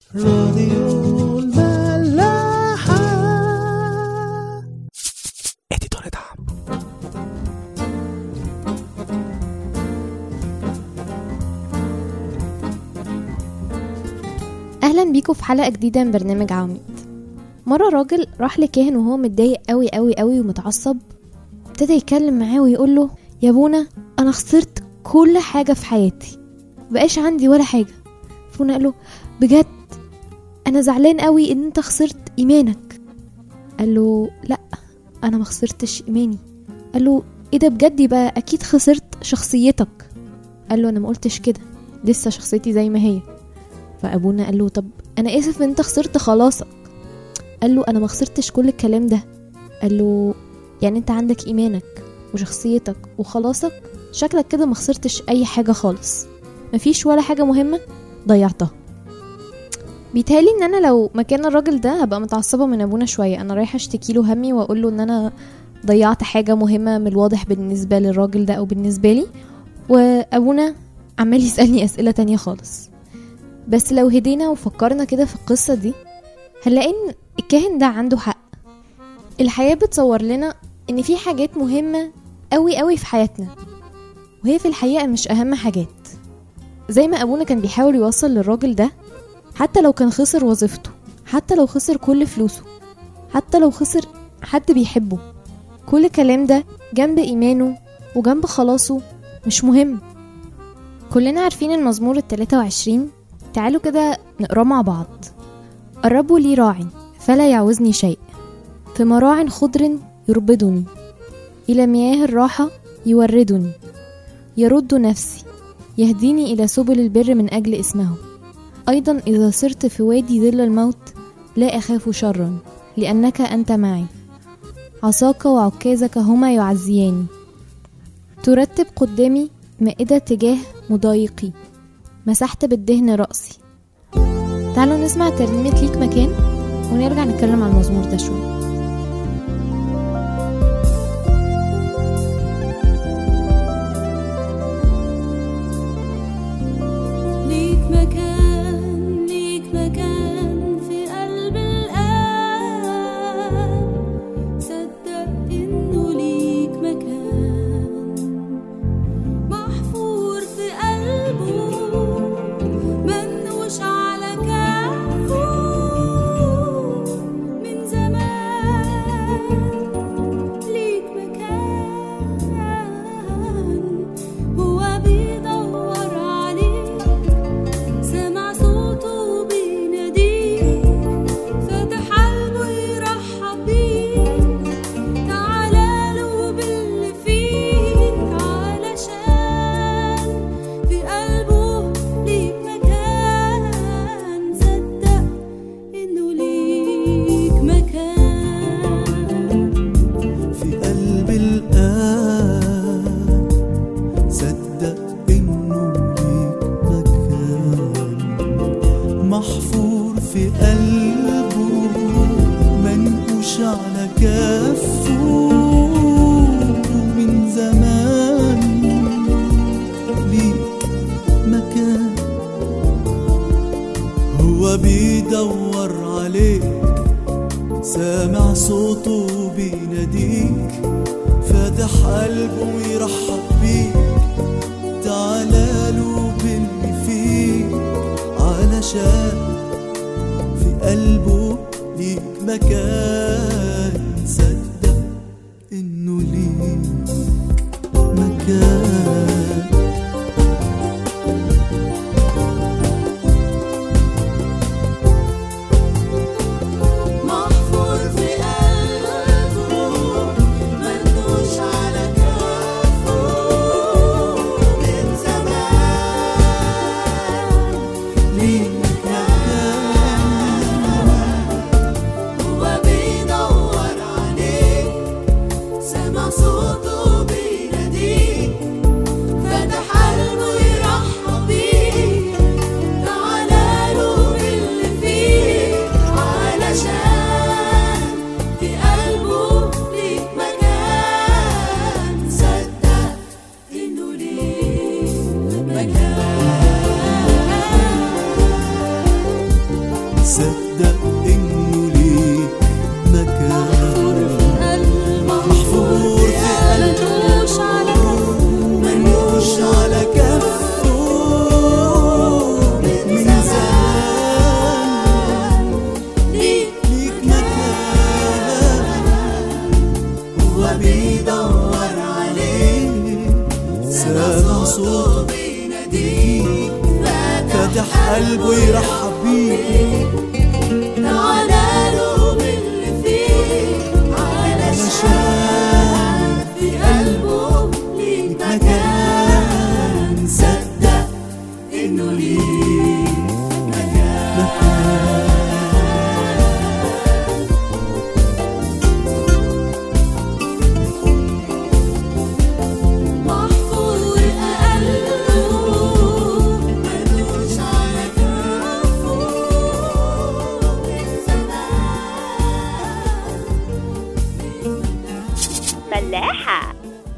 راديو الملاحة اديتور دعم اهلا بيكم في حلقه جديده من برنامج عواميد مره راجل راح لكاهن وهو متضايق قوي قوي قوي ومتعصب ابتدى يتكلم معاه ويقول له يا ابونا انا خسرت كل حاجه في حياتي مبقاش عندي ولا حاجه فونا قال له بجد انا زعلان قوي ان انت خسرت ايمانك قال له لا انا ما خسرتش ايماني قال له ايه ده بجد يبقى اكيد خسرت شخصيتك قال له انا ما قلتش كده لسه شخصيتي زي ما هي فابونا قال له طب انا اسف ان انت خسرت خلاصك قال له انا ما خسرتش كل الكلام ده قال له يعني انت عندك ايمانك وشخصيتك وخلاصك شكلك كده ما خسرتش اي حاجه خالص مفيش ولا حاجه مهمه ضيعتها بيتهيألي ان انا لو مكان الراجل ده هبقى متعصبه من ابونا شويه انا رايحه اشتكي له همي واقول له ان انا ضيعت حاجه مهمه من الواضح بالنسبه للراجل ده او بالنسبه لي وابونا عمال يسالني اسئله تانية خالص بس لو هدينا وفكرنا كده في القصة دي هنلاقي ان الكاهن ده عنده حق الحياة بتصور لنا ان في حاجات مهمة قوي قوي في حياتنا وهي في الحقيقة مش اهم حاجات زي ما ابونا كان بيحاول يوصل للراجل ده حتى لو كان خسر وظيفته حتى لو خسر كل فلوسه حتى لو خسر حد بيحبه كل الكلام ده جنب ايمانه وجنب خلاصه مش مهم كلنا عارفين المزمور التلاتة وعشرين تعالوا كده نقراه مع بعض الرب لي راع فلا يعوزني شيء في مراع خضر يربدني إلى مياه الراحة يوردني يرد نفسي يهديني إلى سبل البر من أجل اسمه أيضا إذا صرت في وادي ظل الموت لا أخاف شرا لأنك أنت معي عصاك وعكازك هما يعزياني ترتب قدامي مائدة تجاه مضايقي مسحت بالدهن رأسي تعالوا نسمع ترنيمة ليك مكان ونرجع نتكلم عن المزمور ده شوية ليك مكان ليك مكان في قلب الآن صدق إنه ليك مكان محفور في قلبه منوش على كفه من زمان ليك مكان هو بيدور عليك سمع صوته بيناديك فتح قلبه يرحب بيك تعالى له باللي فيك علشان في قلبه ليك مكان صدق انه ليك مكان في قلب الآن صدق إنه ليك مكان محفور في قلبه منقوش على كفه من زمان ليك مكان هو بيدور عليك سامع صوته بيناديك فاتح قلبه ويرحب بيك تعالى له باللي فيك علشان في قلبه ليك مكان صدق انه ليك مكان محفور في قلبه منوش على كفه من زمان ليك مكان هو بيدور عليك صدق انه ليك مكان محفور في ملوش على منوش على كفه ميزان ليك ليك مكان هو بيدور عليك سامع صوته بيناديك فاتح قلبه يرحب بيك تعالى له باللي فيه علشان في قلبه ليك مكان مكان صدق انه ليك محفور قلبه ملوش على كفه من زمان ملاحة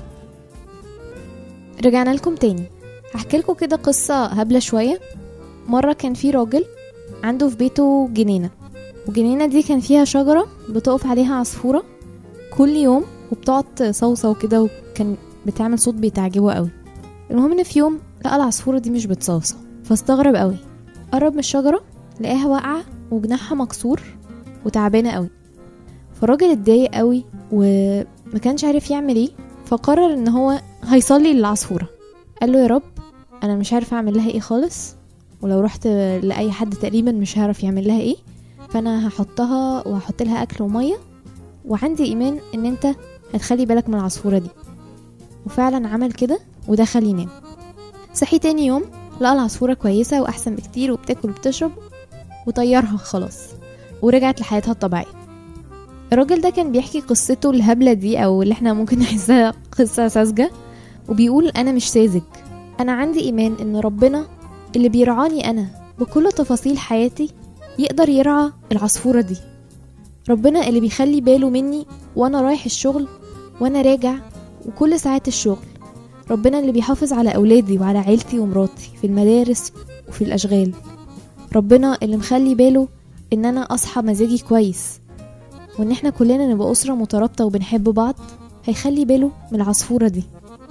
رجعنا لكم تاني هحكي لكم كده قصة هبلة شوية مرة كان في راجل عنده في بيته جنينة والجنينة دي كان فيها شجرة بتقف عليها عصفورة كل يوم وبتقعد تصوصو كده وكان بتعمل صوت بيتعجبه قوي المهم ان في يوم لقى العصفورة دي مش بتصوصو فاستغرب قوي قرب من الشجرة لقاها واقعة وجناحها مكسور وتعبانة قوي فالراجل اتضايق قوي وما كانش عارف يعمل ايه فقرر ان هو هيصلي للعصفورة قال له يا رب انا مش عارف اعمل لها ايه خالص ولو رحت لاي حد تقريبا مش هعرف يعمل لها ايه فانا هحطها وهحط لها اكل وميه وعندي ايمان ان انت هتخلي بالك من العصفوره دي وفعلا عمل كده ودخل ينام صحي تاني يوم لقى العصفوره كويسه واحسن بكتير وبتاكل وبتشرب وطيرها خلاص ورجعت لحياتها الطبيعيه الراجل ده كان بيحكي قصته الهبله دي او اللي احنا ممكن نحسها قصه ساذجه وبيقول انا مش ساذج انا عندي ايمان ان ربنا اللي بيرعاني انا بكل تفاصيل حياتي يقدر يرعى العصفورة دي ربنا اللي بيخلي باله مني وانا رايح الشغل وانا راجع وكل ساعات الشغل ربنا اللي بيحافظ على اولادي وعلى عيلتي ومراتي في المدارس وفي الاشغال ربنا اللي مخلي باله ان انا اصحى مزاجي كويس وان احنا كلنا نبقى اسره مترابطه وبنحب بعض هيخلي باله من العصفوره دي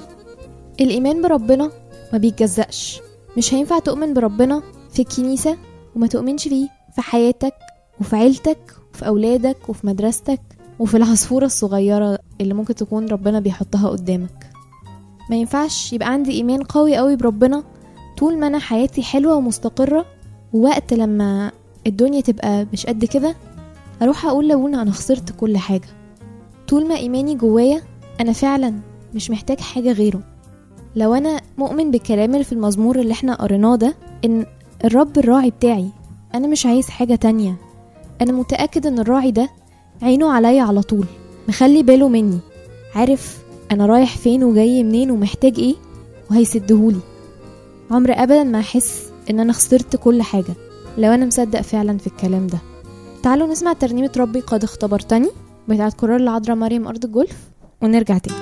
الايمان بربنا ما بيتجزأش مش هينفع تؤمن بربنا في الكنيسة وما تؤمنش فيه في حياتك وفي عيلتك وفي أولادك وفي مدرستك وفي العصفورة الصغيرة اللي ممكن تكون ربنا بيحطها قدامك ما ينفعش يبقى عندي إيمان قوي قوي بربنا طول ما أنا حياتي حلوة ومستقرة ووقت لما الدنيا تبقى مش قد كده أروح أقول لأبونا أنا خسرت كل حاجة طول ما إيماني جوايا أنا فعلا مش محتاج حاجة غيره لو انا مؤمن بالكلام اللي في المزمور اللي احنا قريناه ده ان الرب الراعي بتاعي انا مش عايز حاجة تانية انا متأكد ان الراعي ده عينه عليا على طول مخلي باله مني عارف انا رايح فين وجاي منين ومحتاج ايه وهيسدهولي عمر ابدا ما احس ان انا خسرت كل حاجة لو انا مصدق فعلا في الكلام ده تعالوا نسمع ترنيمة ربي قد اختبرتني بتاعت كرار العذراء مريم ارض الجولف ونرجع تاني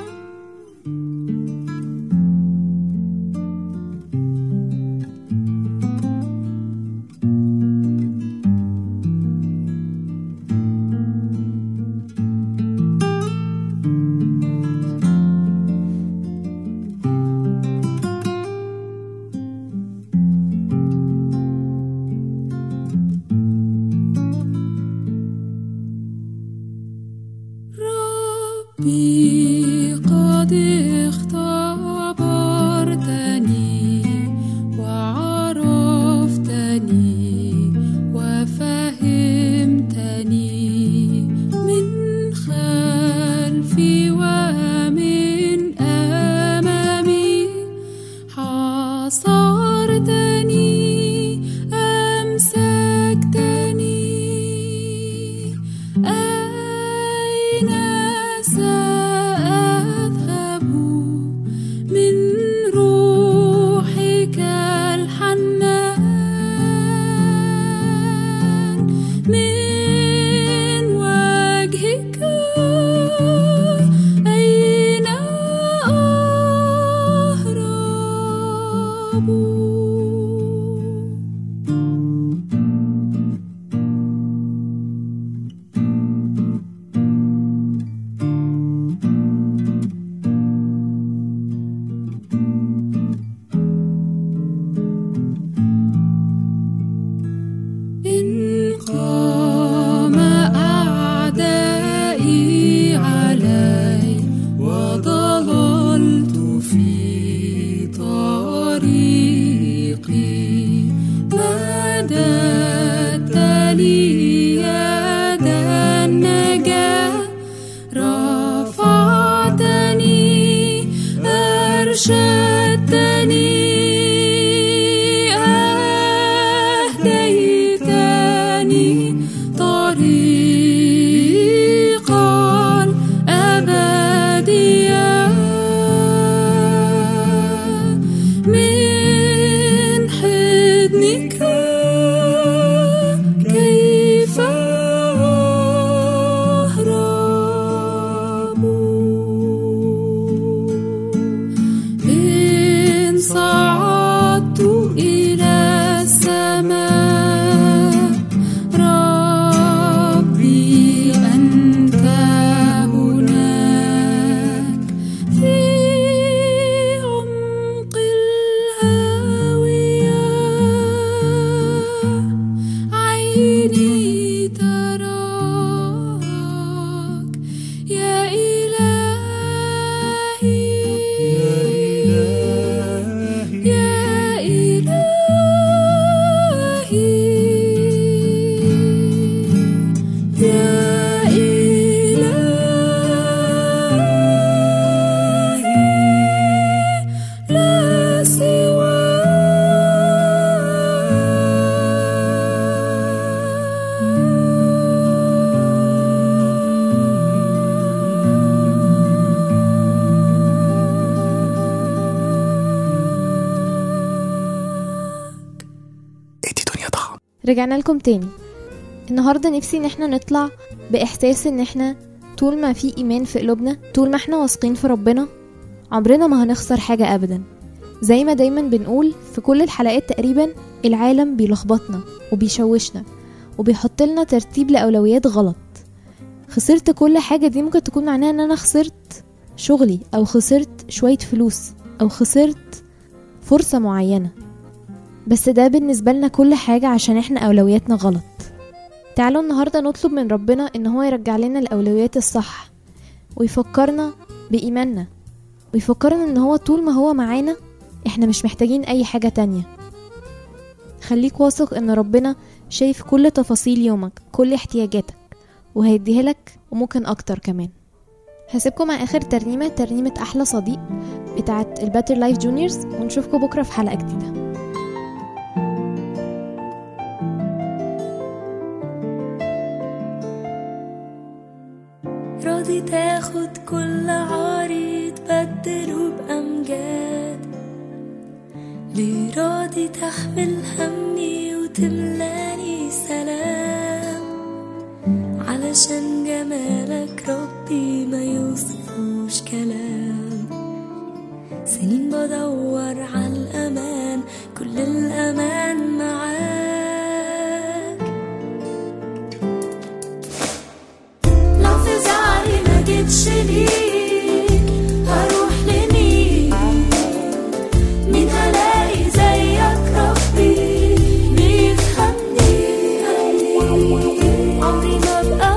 ربي قد عيني تراك يا إلهي يا إلهي يا إلهي لا ادي دنيا ضخم رجعنا لكم تاني النهاردة نفسي ان احنا نطلع باحساس ان احنا طول ما في ايمان في قلوبنا طول ما احنا واثقين في ربنا عمرنا ما هنخسر حاجة ابدا زي ما دايما بنقول في كل الحلقات تقريبا العالم بيلخبطنا وبيشوشنا وبيحط لنا ترتيب لأولويات غلط خسرت كل حاجة دي ممكن تكون معناها ان انا خسرت شغلي او خسرت شوية فلوس او خسرت فرصة معينة بس ده بالنسبة لنا كل حاجة عشان احنا أولوياتنا غلط تعالوا النهاردة نطلب من ربنا ان هو يرجع لنا الأولويات الصح ويفكرنا بإيماننا ويفكرنا ان هو طول ما هو معانا احنا مش محتاجين أي حاجة تانية خليك واثق ان ربنا شايف كل تفاصيل يومك كل احتياجاتك وهيديها لك وممكن أكتر كمان هسيبكم مع آخر ترنيمة ترنيمة أحلى صديق بتاعت الباتر لايف جونيورز ونشوفكم بكرة في حلقة جديدة راضي تاخد كل عاري تبدله بأمجاد ليه راضي تحمل همي وتملاني سلام علشان جمالك ربي ما يوصفوش كلام سنين بدور على الأمان كل الأمان معاك لو في زعلي ما جيتش ليك هروح لمين مين هلاقي زيك ربي بيفهمني عمري ما ابقى